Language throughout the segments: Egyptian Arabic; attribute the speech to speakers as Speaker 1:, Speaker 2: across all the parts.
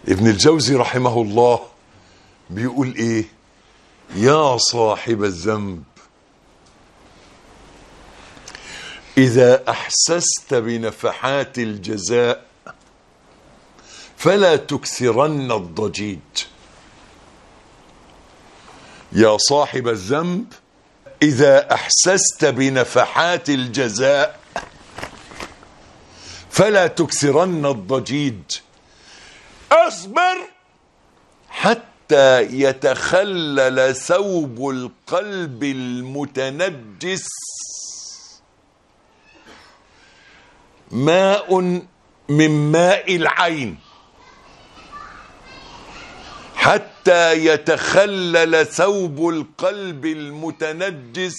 Speaker 1: ابن الجوزي رحمه الله بيقول ايه يا صاحب الذنب اذا احسست بنفحات الجزاء فلا تكثرن الضجيج يا صاحب الذنب اذا احسست بنفحات الجزاء فلا تكثرن الضجيج اصبر حتى يتخلل ثوب القلب المتنجس ماء من ماء العين حتى يتخلل ثوب القلب المتنجس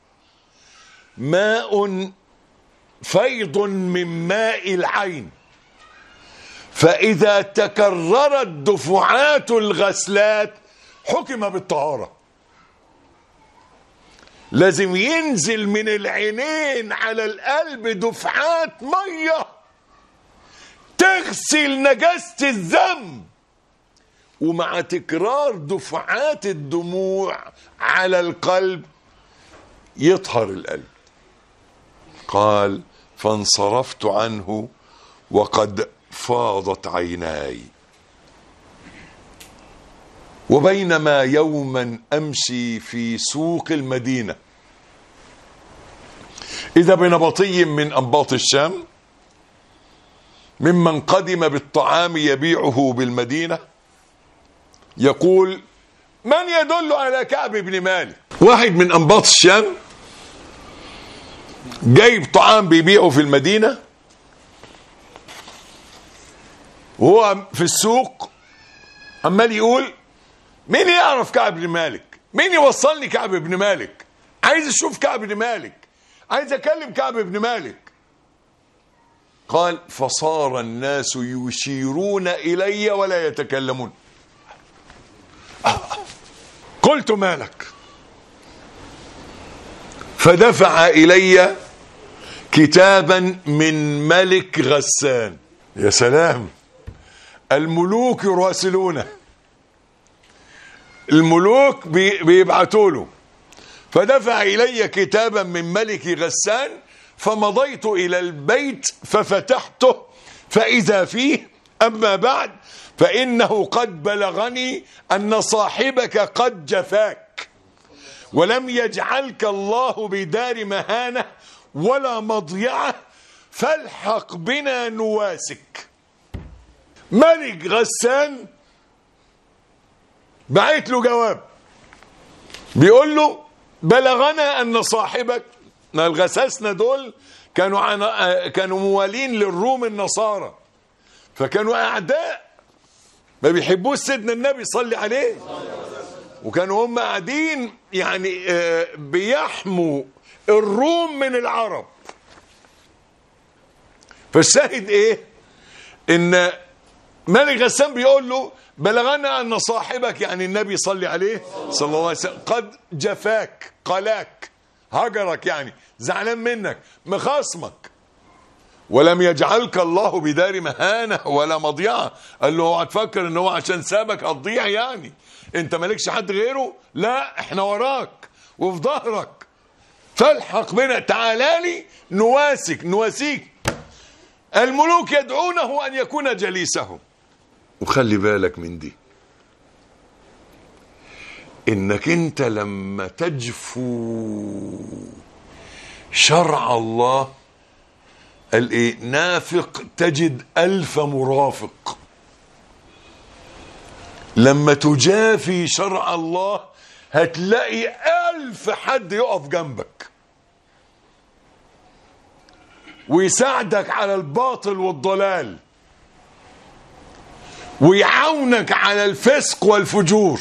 Speaker 1: ماء فيض من ماء العين فإذا تكررت دفعات الغسلات حكم بالطهارة لازم ينزل من العينين على القلب دفعات مية تغسل نجاسة الذنب ومع تكرار دفعات الدموع على القلب يطهر القلب قال فانصرفت عنه وقد فاضت عيناي وبينما يوما امشي في سوق المدينه اذا بنبطي من انباط الشام ممن قدم بالطعام يبيعه بالمدينه يقول من يدل على كعب بن مالك واحد من انباط الشام جايب طعام بيبيعه في المدينه وهو في السوق عمال يقول مين يعرف كعب بن مالك مين يوصلني كعب بن مالك عايز اشوف كعب بن مالك عايز اكلم كعب بن مالك قال فصار الناس يشيرون الي ولا يتكلمون قلت مالك فدفع الي كتابا من ملك غسان يا سلام الملوك يراسلونه الملوك بي- بيبعتوا له فدفع الي كتابا من ملك غسان فمضيت الى البيت ففتحته فاذا فيه اما بعد فانه قد بلغني ان صاحبك قد جفاك ولم يجعلك الله بدار مهانه ولا مضيعه فالحق بنا نواسك ملك غسان بعت له جواب بيقول له بلغنا ان صاحبك ما الغساسنه دول كانوا عن... آه، كانوا موالين للروم النصارى فكانوا اعداء ما بيحبوش سيدنا النبي صلي عليه وكانوا هم قاعدين يعني آه، بيحموا الروم من العرب فالشاهد ايه ان ملك غسان بيقول له بلغنا ان صاحبك يعني النبي صلي عليه صلى الله عليه وسلم قد جفاك قلاك هجرك يعني زعلان منك مخاصمك ولم يجعلك الله بدار مهانه ولا مضيعه قال له اوعى تفكر ان هو عشان سابك هتضيع يعني انت مالكش حد غيره لا احنا وراك وفي ظهرك فالحق بنا تعالى لي نواسك نواسيك الملوك يدعونه ان يكون جليسهم وخلي بالك من دي انك انت لما تجفو شرع الله قال ايه نافق تجد الف مرافق لما تجافي شرع الله هتلاقي الف حد يقف جنبك ويساعدك على الباطل والضلال ويعاونك على الفسق والفجور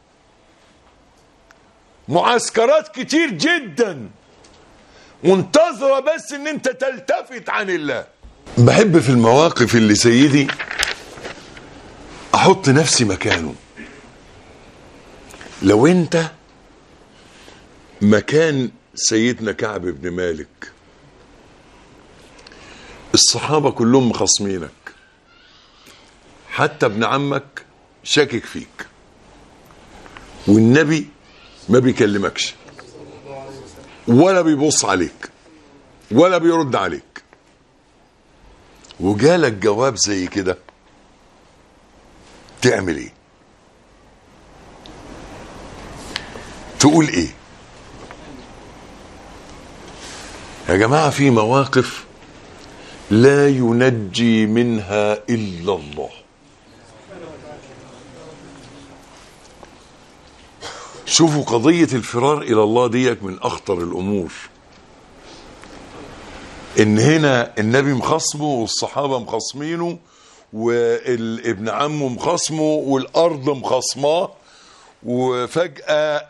Speaker 1: معسكرات كتير جدا منتظرة بس ان انت تلتفت عن الله بحب في المواقف اللي سيدي احط نفسي مكانه لو انت مكان سيدنا كعب بن مالك الصحابة كلهم مخصمينك حتى ابن عمك شاكك فيك والنبي ما بيكلمكش ولا بيبص عليك ولا بيرد عليك وجالك جواب زي كده تعمل ايه تقول ايه يا جماعة في مواقف لا ينجي منها إلا الله شوفوا قضية الفرار إلى الله ديك من أخطر الأمور إن هنا النبي مخصمه والصحابة مخصمينه وابن عمه مخصمه والأرض مخصماه وفجأة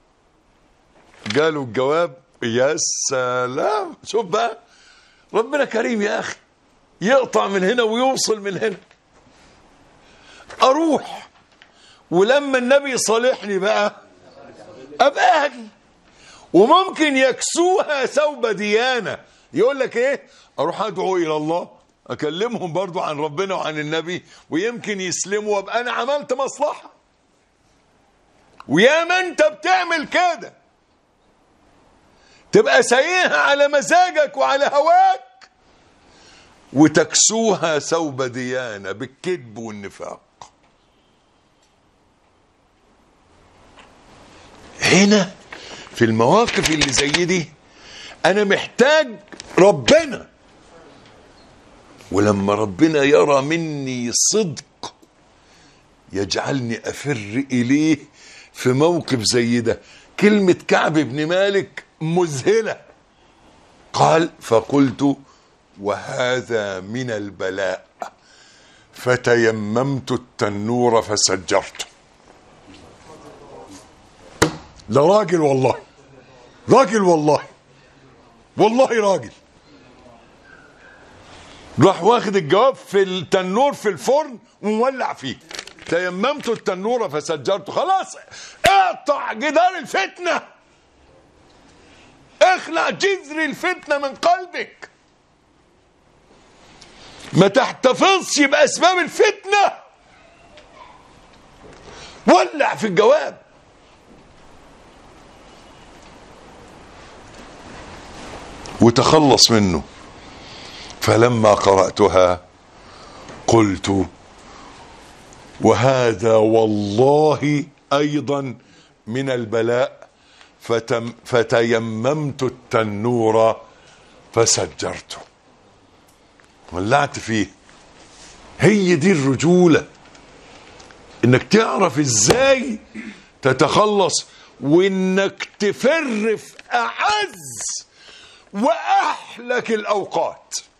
Speaker 1: جاله الجواب يا سلام شوف بقى ربنا كريم يا أخي يقطع من هنا ويوصل من هنا أروح ولما النبي صالحني بقى ابقى اجي وممكن يكسوها ثوب ديانه يقول لك ايه اروح ادعو الى الله اكلمهم برضو عن ربنا وعن النبي ويمكن يسلموا وابقى انا عملت مصلحه ويا ما انت بتعمل كده تبقى سايقها على مزاجك وعلى هواك وتكسوها ثوب ديانه بالكذب والنفاق هنا في المواقف اللي زي دي انا محتاج ربنا ولما ربنا يرى مني صدق يجعلني افر اليه في موقف زي ده كلمة كعب بن مالك مذهلة قال فقلت وهذا من البلاء فتيممت التنور فسجرته ده راجل والله راجل والله والله راجل راح واخد الجواب في التنور في الفرن ومولع فيه تيممت التنور فسجرته خلاص اقطع جدار الفتنة اخلع جذر الفتنة من قلبك ما تحتفظش بأسباب الفتنة ولع في الجواب وتخلص منه فلما قرأتها قلت وهذا والله أيضا من البلاء فتم فتيممت التنور فسجرته ولعت فيه هي دي الرجولة انك تعرف ازاي تتخلص وانك تفر في اعز واحلك الاوقات